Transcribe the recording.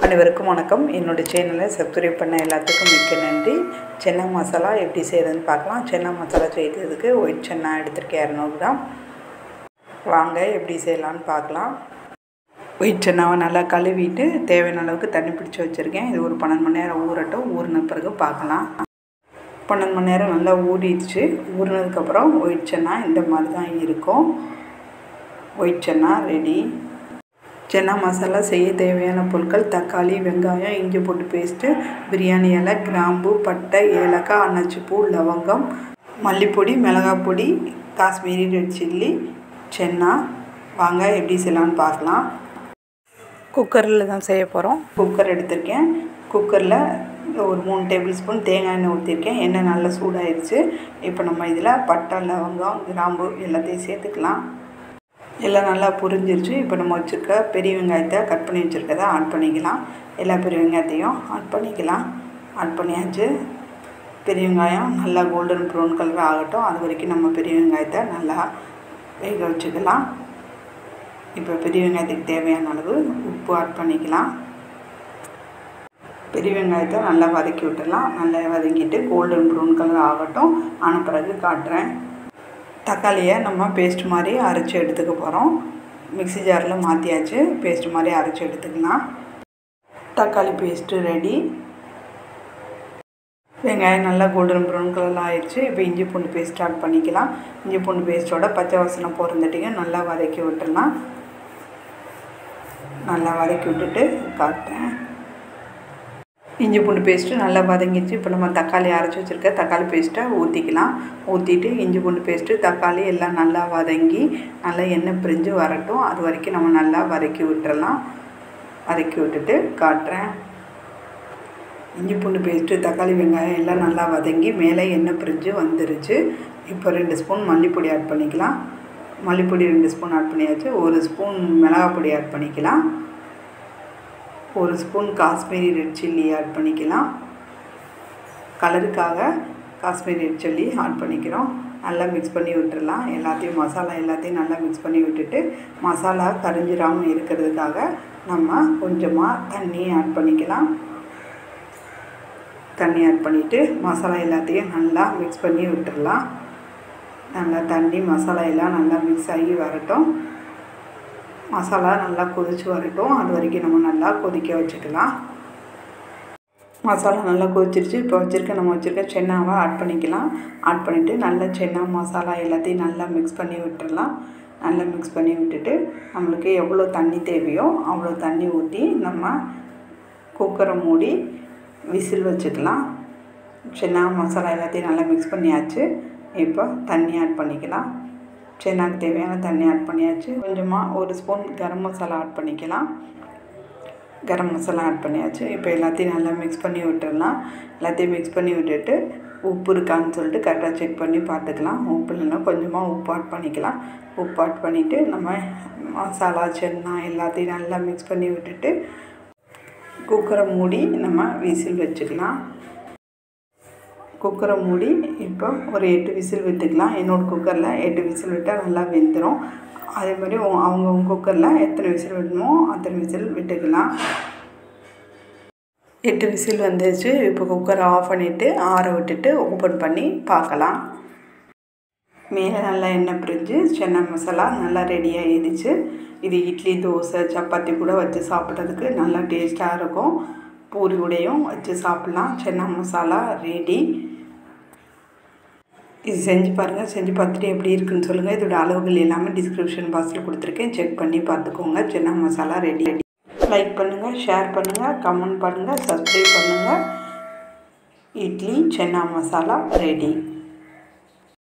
அனைவருக்கும் வணக்கம் என்னோடய சேனலை சப்ஸ்கிரைப் பண்ண எல்லாத்துக்கும் மிக்க நன்றி சென்னா மசாலா எப்படி செய்கிறதுன்னு பார்க்கலாம் சென்னா மசாலா செய்கிறதுக்கு ஒயிட் சென்னா எடுத்திருக்கேன் இரநூறு கிராம் வாங்க எப்படி செய்யலான்னு பார்க்கலாம் ஒயிட் சென்னாவை நல்லா கழுவிட்டு தேவையான அளவுக்கு தண்ணி பிடிச்சி வச்சுருக்கேன் இது ஒரு பன்னெண்டு மணி நேரம் ஊறட்டும் ஊறின பிறகு பார்க்கலாம் பன்னெண்டு மணி நேரம் நல்லா ஊறிடுச்சு ஊறினதுக்கப்புறம் ஒயிட் சென்னா இந்த மாதிரி தான் இருக்கும் ஒயிட் சென்னா ரெடி சென்னா மசாலா செய்ய தேவையான பொருட்கள் தக்காளி வெங்காயம் இஞ்சி போட்டு பேஸ்ட்டு பிரியாணி இலை கிராம்பு பட்டை ஏலக்காய் அன்னாச்சிப்பூ லவங்கம் மல்லிப்பொடி மிளகாய் பொடி காஷ்மீரி ரெட் சில்லி சென்னா வாங்க எப்படி செய்யலான்னு பார்க்கலாம் குக்கரில் தான் செய்ய போகிறோம் குக்கர் எடுத்திருக்கேன் குக்கரில் ஒரு மூணு டேபிள் ஸ்பூன் தேங்காய் எண்ணெய் ஊற்றிருக்கேன் எண்ணெய் நல்லா சூடாயிருச்சு இப்போ நம்ம இதில் பட்டை லவங்கம் கிராம்பு எல்லாத்தையும் சேர்த்துக்கலாம் எல்லாம் நல்லா புரிஞ்சிருச்சு இப்போ நம்ம வச்சுருக்க பெரிய வெங்காயத்தை கட் பண்ணி வச்சுருக்கதை ஆட் பண்ணிக்கலாம் எல்லா பெரிய வெங்காயத்தையும் ஆட் பண்ணிக்கலாம் ஆட் பண்ணியாச்சு பெரிய வெங்காயம் நல்லா கோல்டன் ப்ரௌன் கலர் ஆகட்டும் அது வரைக்கும் நம்ம பெரிய வெங்காயத்தை நல்லா வேக வச்சுக்கலாம் இப்போ பெரிய வெங்காயத்துக்கு தேவையான அளவு உப்பு ஆட் பண்ணிக்கலாம் பெரிய வெங்காயத்தை நல்லா வதக்கி விட்டுடலாம் நல்லா வதக்கிட்டு கோல்டன் ப்ரௌன் கலர் ஆகட்டும் ஆன பிறகு காட்டுறேன் தக்காளியை நம்ம பேஸ்ட் மாதிரி அரைச்சி எடுத்துக்க போகிறோம் மிக்சி ஜாரில் மாற்றியாச்சு பேஸ்ட் மாதிரி அரைச்சி எடுத்துக்கலாம் தக்காளி பேஸ்ட்டு ரெடி வெங்காயம் நல்லா கோல்டன் ப்ரௌன் கலரில் ஆயிடுச்சு இப்போ இஞ்சி பூண்டு பேஸ்ட் ஆட் பண்ணிக்கலாம் இஞ்சி பூண்டு பேஸ்ட்டோட பச்சை வாசனை போகிறந்துட்டிங்க நல்லா வதக்கி விட்டுடலாம் நல்லா வதக்கி விட்டுட்டு காட்டுறேன் இஞ்சி பூண்டு பேஸ்ட்டு நல்லா வதங்கிடுச்சு இப்போ நம்ம தக்காளி அரைச்சி வச்சுருக்க தக்காளி பேஸ்ட்டை ஊற்றிக்கலாம் ஊற்றிட்டு இஞ்சி பூண்டு பேஸ்ட்டு தக்காளி எல்லாம் நல்லா வதங்கி நல்லா எண்ணெய் பிரிஞ்சு வரட்டும் அது வரைக்கும் நம்ம நல்லா வதக்கி விட்டுறலாம் வதக்கி விட்டுட்டு காட்டுறேன் இஞ்சி பூண்டு பேஸ்ட்டு தக்காளி வெங்காயம் எல்லாம் நல்லா வதங்கி மேலே எண்ணெய் பிரிஞ்சு வந்துருச்சு இப்போ ரெண்டு ஸ்பூன் மல்லிப்பொடி ஆட் பண்ணிக்கலாம் மல்லிப்பொடி ரெண்டு ஸ்பூன் ஆட் பண்ணியாச்சு ஒரு ஸ்பூன் மிளகாய் பொடி ஆட் பண்ணிக்கலாம் ஒரு spoon Kashmiri red chilli add பண்ணிக்கலாம் கலருக்காக காஷ்மீரி ரெட் சில்லி ஆட் பண்ணிக்கிறோம் நல்லா மிக்ஸ் பண்ணி விட்டுடலாம் எல்லாத்தையும் மசாலா எல்லாத்தையும் நல்லா மிக்ஸ் பண்ணி விட்டுட்டு மசாலா கரிஞ்சிடாமல் இருக்கிறதுக்காக நம்ம கொஞ்சமாக தண்ணி ஆட் பண்ணிக்கலாம் தண்ணி ஆட் பண்ணிவிட்டு மசாலா எல்லாத்தையும் நல்லா மிக்ஸ் பண்ணி விட்டுடலாம் நல்லா தண்ணி மசாலா எல்லாம் நல்லா மிக்ஸ் ஆகி வரட்டும் மசாலா நல்லா கொதித்து வரட்டும் அது வரைக்கும் நம்ம நல்லா கொதிக்க வச்சுக்கலாம் மசாலா நல்லா கொதிச்சிருச்சு இப்போ வச்சுருக்க நம்ம வச்சுருக்க சென்னாவை ஆட் பண்ணிக்கலாம் ஆட் பண்ணிவிட்டு நல்லா சென்னா மசாலா எல்லாத்தையும் நல்லா மிக்ஸ் பண்ணி விட்டுடலாம் நல்லா மிக்ஸ் பண்ணி விட்டுட்டு நம்மளுக்கு எவ்வளோ தண்ணி தேவையோ அவ்வளோ தண்ணி ஊற்றி நம்ம குக்கரை மூடி விசில் வச்சுக்கலாம் சென்னா மசாலா எல்லாத்தையும் நல்லா மிக்ஸ் பண்ணியாச்சு இப்போ தண்ணி ஆட் பண்ணிக்கலாம் சென்னாக்கு தேவையான தண்ணி ஆட் பண்ணியாச்சு கொஞ்சமாக ஒரு ஸ்பூன் கரம் மசாலா ஆட் பண்ணிக்கலாம் கரம் மசாலா ஆட் பண்ணியாச்சு இப்போ எல்லாத்தையும் நல்லா மிக்ஸ் பண்ணி விட்டுடலாம் எல்லாத்தையும் மிக்ஸ் பண்ணி விட்டுட்டு உப்பு இருக்கான்னு சொல்லிட்டு கரெக்டாக செக் பண்ணி பார்த்துக்கலாம் உப்பு இல்லைன்னா கொஞ்சமாக உப்பு ஆட் பண்ணிக்கலாம் உப்பு ஆட் பண்ணிவிட்டு நம்ம மசாலா சென்னா எல்லாத்தையும் நல்லா மிக்ஸ் பண்ணி விட்டுட்டு குக்கரை மூடி நம்ம விசில் வச்சுக்கலாம் குக்கரை மூடி இப்போ ஒரு எட்டு விசில் விட்டுக்கலாம் என்னோடய குக்கரில் எட்டு விசில் விட்டால் நல்லா வெந்துடும் அதே மாதிரி அவங்க உங்கள் குக்கரில் எத்தனை விசில் விடணுமோ அத்தனை விசில் விட்டுக்கலாம் எட்டு விசில் வந்துருச்சு இப்போ குக்கரை ஆஃப் பண்ணிவிட்டு ஆற விட்டுட்டு ஓப்பன் பண்ணி பார்க்கலாம் மேலே நல்லா எண்ணெய் பிரிஞ்சு சென்னை மசாலா நல்லா ரெடி ஆகிடுச்சு இது இட்லி தோசை சப்பாத்தி கூட வச்சு சாப்பிட்றதுக்கு நல்லா டேஸ்ட்டாக இருக்கும் பூரி கூடையும் வச்சு சாப்பிட்லாம் சென்னா மசாலா ரெடி இது செஞ்சு பாருங்கள் செஞ்சு பார்த்துட்டு எப்படி இருக்குன்னு சொல்லுங்கள் இதோட அளவுகள் எல்லாமே டிஸ்கிரிப்ஷன் பாக்ஸில் கொடுத்துருக்கேன் செக் பண்ணி பார்த்துக்கோங்க சென்னா மசாலா ரெடி லைக் பண்ணுங்கள் ஷேர் பண்ணுங்கள் கமெண்ட் பண்ணுங்கள் சப்ஸ்கிரைப் பண்ணுங்கள் இட்லி சென்னா மசாலா ரெடி